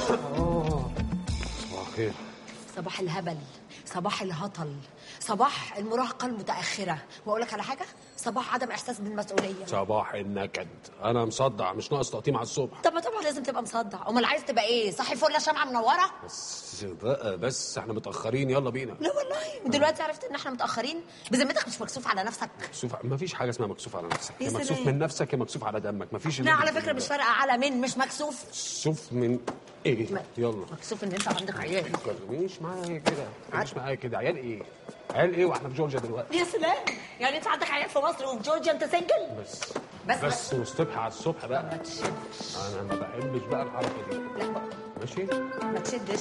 اه صباح الخير صباح الهبل صباح الهطل صباح المراهقة المتأخرة وأقول لك على حاجة صباح عدم إحساس بالمسؤولية صباح النكد انا مصدع مش ناقص تقطيم على الصبح طب ما طبعا لازم تبقى مصدع أمال عايز تبقى إيه صحي فل شمعة منورة بس بقى بس احنا متاخرين يلا بينا لا والله ودلوقتي عرفت إن إحنا متأخرين بذمتك مش مكسوف على نفسك مكسوف ما فيش حاجه اسمها مكسوف على نفسك يا يا مكسوف سلام. من نفسك يا مكسوف على دمك ما فيش لا على فكرة مش فارقة على مين مش مكسوف مكسوف من ايه ما- يلا مكسوف إن أنت عندك عيال ما تكلمنيش معايا كده مش معايا كده عيال ايه عيال ايه واحنا في جورجيا دلوقتي يا سلام يعني أنت عندك عيال في مصر وفي جورجيا أنت سنجل بس بس- بس والصبح على الصبح ما بقى تشدش انا ما بحبش بقى الحركه دي لا بقى ماشي ما تشدش